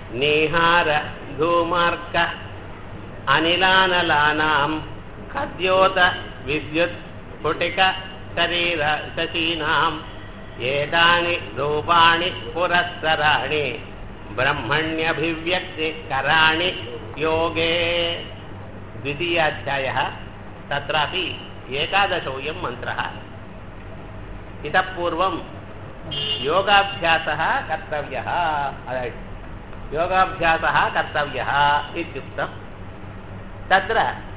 நீஹார தூமார்க்க அனிலானலானாம் கத்யோத வித்யுத் ஸ்புட்டிக சரீர சசீனாம் ஏதானி ரூபாணி புரஸ்தராணி பிரம்மண்யபிவியக்தி கராணி யோகே द्वितीयाध्यायः तत्रापि एकादशोऽयं मन्त्रः इतः पूर्वं योगाभ्यासः कर्तव्यः योगाभ्यासः कर्तव्यः इत्युक्तं तत्र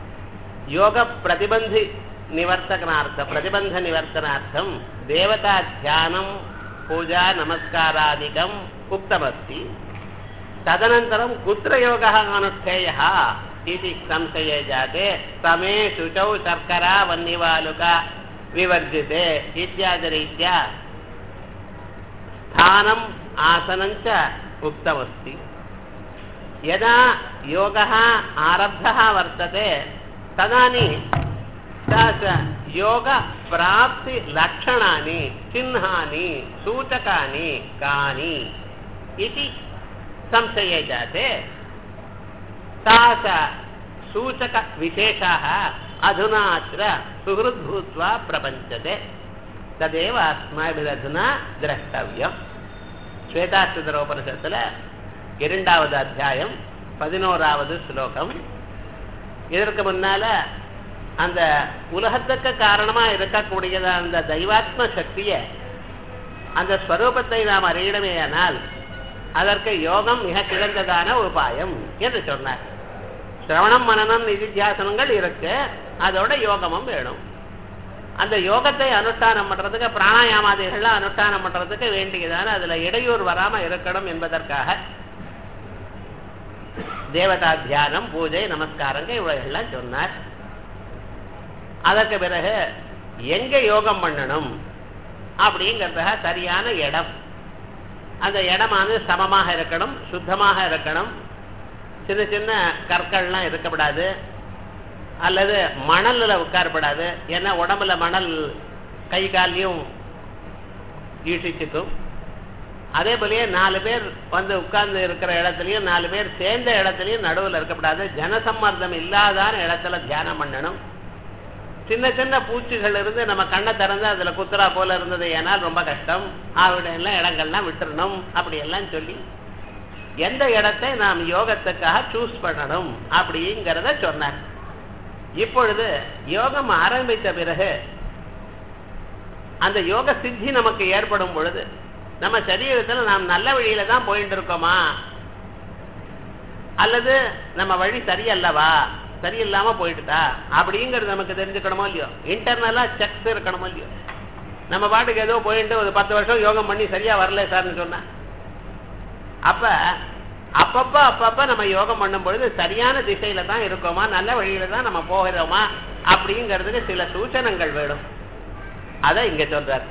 योगप्रतिबन्धिनिवर्तनार्थ प्रतिबन्धनिवर्तनार्थं देवताध्यानं पूजा नमस्कारादिकम् उक्तमस्ति तदनन्तरं कुत्र योगः अनुष्ठेयः इति संशये जाते समे शुचौ शर्करा वह्निवालुका विवर्जिते इत्यादिरीत्या स्थानम् आसनञ्च उक्तमस्ति यदा योगः आरब्धः वर्तते तदानीं योगप्राप्तिलक्षणानि चिह्नानि सूचकानि कानि इति संशये जाते तास सूचकविशेषाः अधुना अत्र सुहृद्भूत्वा प्रपञ्चते तदेव अस्माभिरधुना द्रष्टव्यम् श्वेताश्वतरोपनिषत्తుல இரண்டாவது அத்தியாயம் பதினோராவது ஸ்லோகம் இதற்கு முன்னால அந்த உலகத்துக்கு காரணமா இருக்கக்கூடியத அந்த தெய்வாத்ம சக்தியை அந்த ஸ்வரூபத்தை நாம் அறியணுமேயானால் அதற்கு யோகம் மிக சிறந்ததான உபாயம் என்று சொன்னார் சிரவணம் மனநம் நிதித்தியாசனங்கள் இருக்கு அதோட யோகமும் வேணும் அந்த யோகத்தை அனுஷ்டானம் பண்றதுக்கு பிராணாயாமாதிகள்லாம் அனுஷ்டானம் பண்றதுக்கு வேண்டியதான அதுல இடையூறு வராம இருக்கணும் என்பதற்காக தேவதா தியானம் பூஜை நமஸ்காரங்கள் இவ்வளவுலாம் சொன்னார் அதற்கு பிறகு எங்க யோகம் பண்ணணும் அப்படிங்கிறதுக்காக சரியான இடம் அந்த இடமானது சமமாக இருக்கணும் சுத்தமாக இருக்கணும் சின்ன சின்ன கற்கள்லாம் இருக்கக்கூடாது அல்லது மணலில் உட்காரப்படாது ஏன்னா உடம்புல மணல் கை காலையும் ஈட்டிச்சுக்கும் அதே போலயே நாலு பேர் வந்து உட்கார்ந்து இருக்கிற இடத்துலையும் நாலு பேர் சேர்ந்த இடத்துலையும் நடுவில் இருக்கக்கூடாது ஜனசம்மர்தம் இல்லாதான இடத்துல தியானம் பண்ணணும் சின்ன சின்ன பூச்சிகள் இருந்து நம்ம கண்ணை திறந்து அதுல குத்துரா போல இருந்தது ஏனால் ரொம்ப கஷ்டம் எல்லாம் இடங்கள்லாம் விட்டுறணும் அப்படி எல்லாம் சொல்லி எந்த இடத்தை நாம் யோகத்துக்காக சூஸ் பண்ணணும் அப்படிங்கிறத சொன்னார் இப்பொழுது யோகம் ஆரம்பித்த பிறகு அந்த யோக சித்தி நமக்கு ஏற்படும் பொழுது நம்ம சரீரத்தில் நாம் நல்ல வழியில தான் போயிட்டு இருக்கோமா அல்லது நம்ம வழி சரியல்லவா சரியில்லாம போயிட்டுதா அப்படிங்கிறது நமக்கு தெரிஞ்சுக்கணுமோ இல்லையோ இன்டர்னலா செக்ஸ் இருக்கணுமோ இல்லையோ நம்ம பாட்டுக்கு ஏதோ போயிட்டு ஒரு பத்து வருஷம் யோகம் பண்ணி சரியா வரல சார்னு சொன்னா அப்ப அப்பப்ப அப்பப்ப நம்ம யோகம் பண்ணும் பொழுது சரியான திசையில தான் இருக்கோமா நல்ல வழியில தான் நம்ம போகிறோமா அப்படிங்கிறதுக்கு சில சூச்சனங்கள் வேணும் அத இங்க சொல்றார்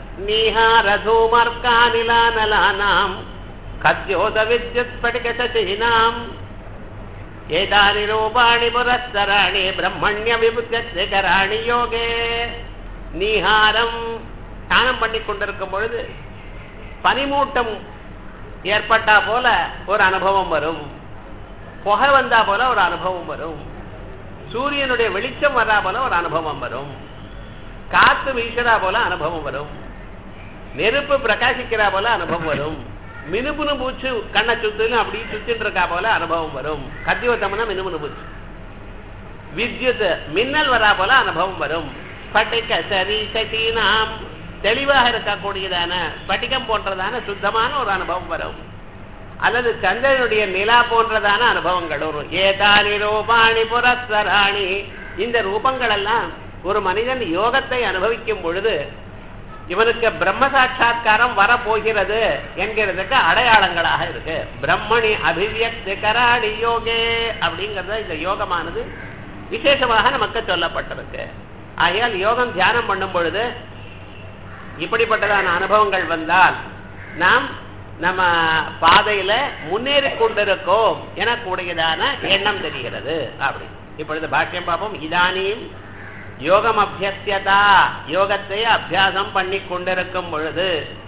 நீஹாரதூமர்கானிலானலானாம் கத்யோத வித்யுத் படிக சசினாம் ஏதானி ரூபாணி புரஸ்தராணி பிரம்மண்ய விபுத்தராணி யோகே நீஹாரம் ஸ்நானம் பண்ணி கொண்டிருக்கும் பொழுது பனிமூட்டம் ஏற்பட்டா போல ஒரு அனுபவம் வரும் புகை வந்தா போல ஒரு அனுபவம் வரும் சூரியனுடைய வெளிச்சம் வரா போல ஒரு அனுபவம் வரும் காத்து வீசுறா போல அனுபவம் வரும் நெருப்பு பிரகாசிக்கிறா போல அனுபவம் வரும் மினுமுனு பூச்சு கண்ணை சுத்துன்னு அப்படி சுத்திட்டு இருக்கா போல அனுபவம் வரும் கத்தியோத்தம்னா மினுமுனு பூச்சு வித்யுத் மின்னல் வரா போல அனுபவம் வரும் பட்டிக்க சரி சட்டீனாம் தெளிவாக இருக்கக்கூடியதான ஸ்பட்டிகம் போன்றதான சுத்தமான ஒரு அனுபவம் வரும் அல்லது சந்திரனுடைய நிலா போன்றதான அனுபவங்கள் வரும் ஏதானி ரூபாணி புரஸ்வராணி இந்த ரூபங்கள் எல்லாம் ஒரு மனிதன் யோகத்தை அனுபவிக்கும் பொழுது இவனுக்கு பிரம்ம சாட்சா்காரம் வரப்போகிறது என்கிறதுக்கு அடையாளங்களாக இருக்கு பிரம்மணி அபிவியக்தி கராடி யோகே அப்படிங்கறத இந்த யோகமானது விசேஷமாக நமக்கு சொல்லப்பட்டிருக்கு ஆகையால் யோகம் தியானம் பண்ணும் பொழுது இப்படிப்பட்டதான அனுபவங்கள் வந்தால் நாம் நம்ம பாதையில முன்னேறி கொண்டிருக்கோம் எனக்கூடியதான எண்ணம் தெரிகிறது அப்படி இப்பொழுது பாக்கியம் பார்ப்போம் இதானியும் யோகம் அபியசியதா யோகத்தை அபியாசம் பண்ணி கொண்டிருக்கும் பொழுது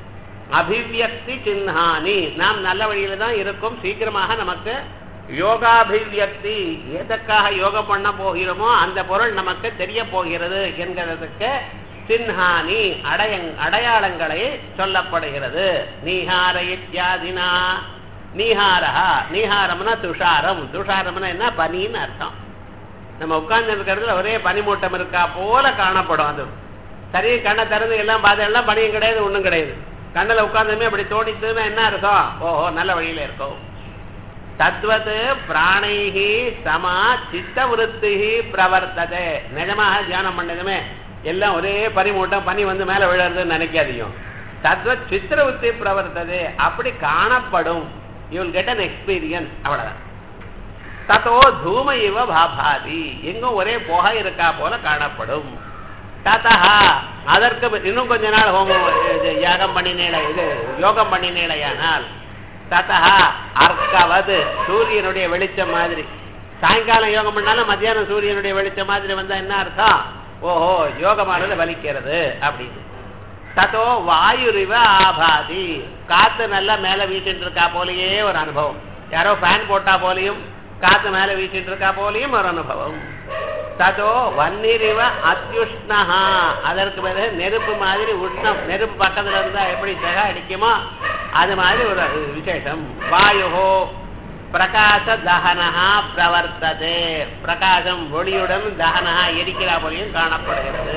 அபிவியக்தி சின்னானி நாம் நல்ல வழியில தான் இருக்கோம் சீக்கிரமாக நமக்கு யோகாபிவியக்தி எதற்காக யோகம் பண்ண போகிறோமோ அந்த பொருள் நமக்கு தெரிய போகிறது என்கிறதுக்கு சின்ஹானி அடையங் அடையாளங்களை சொல்லப்படுகிறது நீஹார இத்தியாதினா நீஹாரா நீஹாரம்னா துஷாரம் துஷாரம்னா என்ன பனின்னு அர்த்தம் நம்ம உட்கார்ந்து இருக்கிறதுல ஒரே பனிமூட்டம் இருக்கா போல காணப்படும் அது சரி கண்ணை திறந்து எல்லாம் பார்த்து எல்லாம் பனியும் கிடையாது ஒண்ணும் கிடையாது கண்ணில் உட்கார்ந்துமே அப்படி தோணித்துன்னா என்ன அர்த்தம் ஓஹோ நல்ல வழியில இருக்கும் தத்வத் பிராணைகி சமா சித்த விருத்தி பிரவர்த்ததே நிஜமாக தியானம் பண்ணதுமே எல்லாம் ஒரே பனிமூட்டம் பனி வந்து மேல விழுறதுன்னு நினைக்காதீங்க தத்வத் சித்திரவృత్తి பிரவர்த்ததே அப்படி காணப்படும் you will get an experience அவ்வளவுதான் தத்தோ தூம இவ பாபாதி எங்கும் ஒரே புகை இருக்கா போல காணப்படும் ததா அதற்கு பி- இன்னும் கொஞ்ச நாள் ஹோமம் இது யாகம் பண்ணினேல இது யோகம் பண்ணினேலையானால் ததா அர்க்கவது சூரியனுடைய வெளிச்சம் மாதிரி சாயங்காலம் யோகம் பண்ணாலும் மத்தியானம் சூரியனுடைய வெளிச்சம் மாதிரி வந்தா என்ன அர்த்தம் ஓஹோ யோகமானது வலிக்கிறது அப்படின்னு ததோ வாயுரிவ ஆபாதி காத்து நல்லா மேல வீசிட்டு இருக்கா போலயே ஒரு அனுபவம் யாரோ ஃபேன் போட்டா போலையும் காத்து மேல வீசிட்டு இருக்கா போலையும் ஒரு அனுபவம் ததோ வன்னிரிவ அத்யுஷ்ணஹா அதற்கு பிறகு நெருப்பு மாதிரி உஷ்ணம் நெருப்பு பக்கத்துல இருந்தா எப்படி செக அடிக்குமோ அது மாதிரி ஒரு விசேஷம் வாயுஹோ பிரகாச தகனஹா பிரவர்த்ததே பிரகாசம் ஒளியுடன் தகனஹா எரிக்கிறா போலையும் காணப்படுகிறது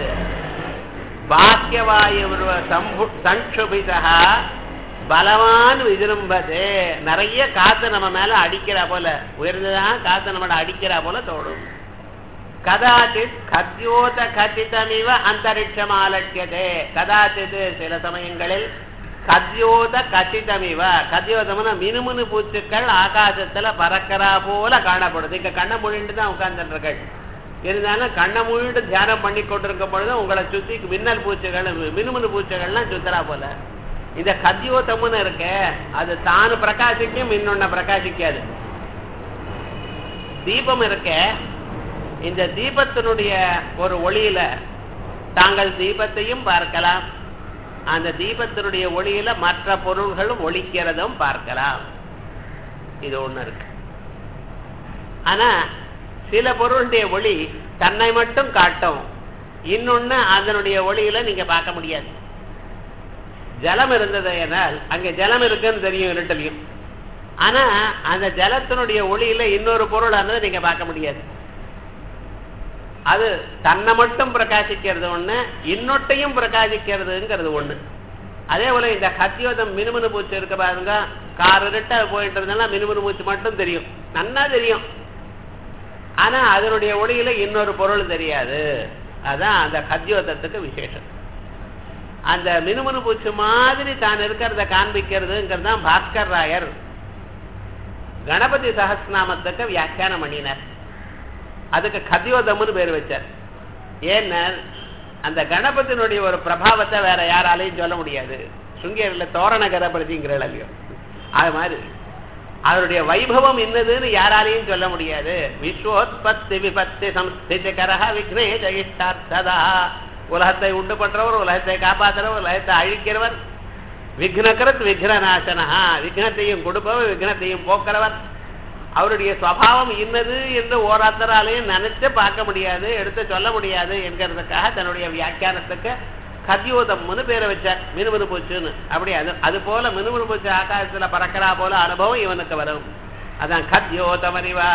பாக்கியவாயு சங்குபிதா பலவான் விஜృంభதே நிறைய காத்து நம்ம மேல அடிக்கிறா போல உயர்ந்ததான் காத்து நம்மள அடிக்கிறா போல தோடும் கதாச்சித் கத்யோத கதிதமிவ அந்தரிட்சம் ஆலட்சியதே கதாச்சித் சில சமயங்களில் கத்யோத கச்சிதமிவ கத்யோதம்னா மினுமினு பூச்சுக்கள் ஆகாசத்துல பறக்கிறா போல காணப்படுது இங்க கண்ணை மூடிட்டு தான் உட்கார்ந்துருக்கள் இருந்தாலும் கண்ணை மூடிட்டு தியானம் பண்ணி கொண்டிருக்கும் பொழுது உங்களை சுத்தி மின்னல் பூச்சிகள் மினுமினு பூச்சிகள்லாம் சுத்தரா போல இந்த கத்யோதம்னு இருக்க அது தான் பிரகாசிக்கும் இன்னொன்ன பிரகாசிக்காது தீபம் இருக்க இந்த தீபத்தினுடைய ஒரு ஒளியில தாங்கள் தீபத்தையும் பார்க்கலாம் அந்த தீபத்தினுடைய ஒளியில மற்ற பொருள்களும் ஒளிக்கிறதும் பார்க்கலாம் இது ஒண்ணு இருக்கு ஆனா சில பொருளுடைய ஒளி தன்னை மட்டும் காட்டும் இன்னொன்னு அதனுடைய ஒளியில நீங்க பார்க்க முடியாது ஜலம் இருந்தது என்னால் அங்க ஜலம் இருக்குன்னு தெரியும் இருட்டலையும் ஆனா அந்த ஜலத்தினுடைய ஒளியில இன்னொரு பொருள் ஆனது நீங்க பார்க்க முடியாது அது தன்னை மட்டும் பிரகாசிக்கிறது ஒண்ணு இன்னொட்டையும் பிரகாசிக்கிறதுங்கிறது ஒண்ணு அதே போல இந்த கத்தியோதம் மினுமினு பூச்சி இருக்க பாருங்க கார் இருட்ட போயிட்டு இருந்தாலும் மினுமினு பூச்சி மட்டும் தெரியும் நன்னா தெரியும் ஆனா அதனுடைய ஒளியில இன்னொரு பொருள் தெரியாது அதான் அந்த கத்தியோதத்துக்கு விசேஷம் அந்த மினுமினு பூச்சி மாதிரி தான் இருக்கிறத காண்பிக்கிறதுங்கிறது தான் பாஸ்கர் ராயர் கணபதி சகஸ்நாமத்துக்கு வியாக்கியானம் பண்ணினார் அதுக்கு கத்தியோதம்னு பேர் வச்சார் ஏன்னா அந்த கணபதியினுடைய ஒரு பிரபாவத்தை வேற யாராலையும் சொல்ல முடியாது சுங்கேரியில் தோரண கணபதிங்கிறாள் இல்லையோ அது மாதிரி அவருடைய வைபவம் என்னதுன்னு யாராலையும் சொல்ல முடியாது விஸ்வோத்பத்தி விபத்தி சம்ஸ்திதிகரஹ விக்னேஷ இஷ்டார்த்ததா உலகத்தை உண்டு பண்றவர் உலகத்தை காப்பாற்றுறவர் உலகத்தை அழிக்கிறவர் விக்னகரத் விக்னநாசனஹா விக்னத்தையும் கொடுப்பவர் விக்னத்தையும் போக்குறவர் அவருடைய சுவாவம் இன்னது என்று ஓராத்தராலையும் நினைச்சு பார்க்க முடியாது எடுத்து சொல்ல முடியாது என்கிறதுக்காக தன்னுடைய வியாக்கியானத்துக்கு கத்யோதம்னு பேரை வச்சார் மினுமினு பூச்சுன்னு அப்படி அது அது போல மினுமினு பூச்சி ஆகாசத்துல பறக்கிறா போல அனுபவம் இவனுக்கு வரும் அதான் கத்யோதமனிவா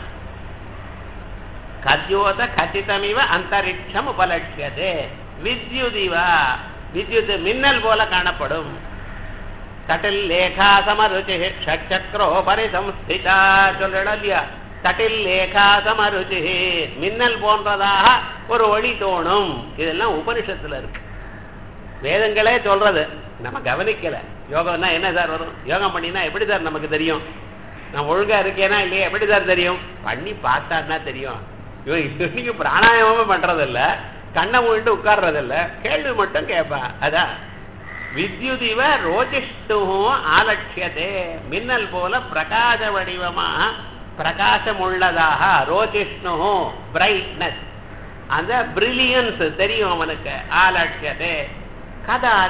கத்யோத கச்சிதமிவ அந்தரிக்ஷம் உபலட்சியதே வித்யுதிவா வித்யுத் மின்னல் போல காணப்படும் தட்டில் லேகா சமருச்சி ஷட்சக்ரோபரி சம்ஸ்திதா சொல்றா இல்லையா தட்டில் லேகா சமருச்சி மின்னல் போன்றதாக ஒரு ஒளி தோணும் இதெல்லாம் உபனிஷத்துல இருக்கு வேதங்களே சொல்றது நம்ம கவனிக்கல யோகம்னா என்ன சார் வரும் யோகம் பண்ணினா எப்படி சார் நமக்கு தெரியும் நான் ஒழுங்கா இருக்கேனா இல்லையா எப்படி சார் தெரியும் பண்ணி பார்த்தான்னா தெரியும் இவன் இன்னைக்கு பிராணாயாமமே பண்றது இல்ல கண்ணை மூடிட்டு உட்கார்றது இல்ல கேள்வி மட்டும் கேட்பான் அதான் வித்யுதிவ ரோஜிஷ்டு ஆலட்சியதே மின்னல் போல பிரகாச வடிவமாக பிரகாசம் உள்ளதாக ரோஜிஷ்ணு பிரைட்னஸ் அந்த பிரில்லியன்ஸ் தெரியும் அவனுக்கு ஆலட்சியதே கதாச்சித்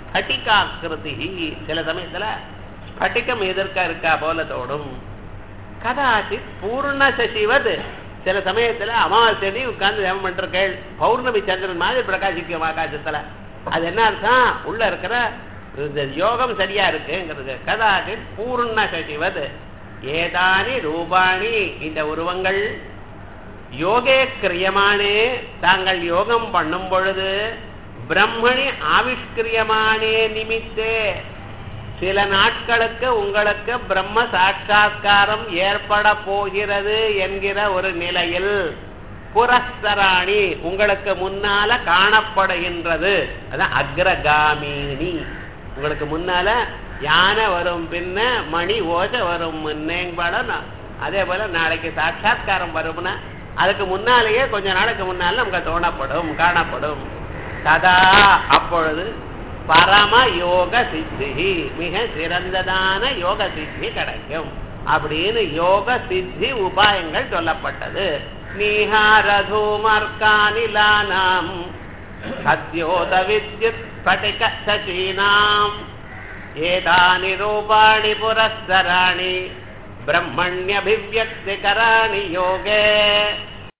ஸ்பட்டிகாக்கிருதி சில சமயத்துல ஸ்பட்டிகம் எதிர்க்க இருக்கா போல தோணும் கதாச்சித் பூர்ண சசிவது சில சமயத்துல அமாவாசை உட்கார்ந்து ஜெபம் பண்றீர்கள் பௌர்ணமி சந்திரன் மாதிரி பிரகாசிக்கும் ஆகாசத்துல அது என்ன அர்த்தம் உள்ள இருக்கிற இந்த யோகம் சரியா இருக்குங்கிறது கதாச்சித் பூர்ண சசிவது ஏதானி ரூபாணி இந்த உருவங்கள் யோகே கிரியமானே தாங்கள் யோகம் பண்ணும் பொழுது பிரம்மணி ஆவிஷ்கிரியமானே நிமித்தே சில நாட்களுக்கு உங்களுக்கு பிரம்ம சாட்சா்காரம் ஏற்பட போகிறது என்கிற ஒரு நிலையில் புரஸ்தராணி உங்களுக்கு முன்னால காணப்படுகின்றது அதான் அக்ரகாமினி உங்களுக்கு முன்னால யானை வரும் பின்ன மணி ஓசை வரும் முன்னேங்கப்பட அதே போல நாளைக்கு சாட்சா்காரம் வரும்னா அதுக்கு முன்னாலேயே கொஞ்ச நாளைக்கு முன்னால நமக்கு தோணப்படும் காணப்படும் ததா அப்பொழுது பரம யோக சித்தி மிக சிறந்ததான யோக சித்தி கிடைக்கும் அப்படின்னு யோக சித்தி உபாயங்கள் சொல்லப்பட்டது நீஹாரதூமர்கானிலானாம் சத்யோத வித்யுத் ஸ்படிக சச்சீனாம் ஏதானி ரூபாணி புரஸ்தராணி பிரம்மண்யபிவியக்திகராணி யோகே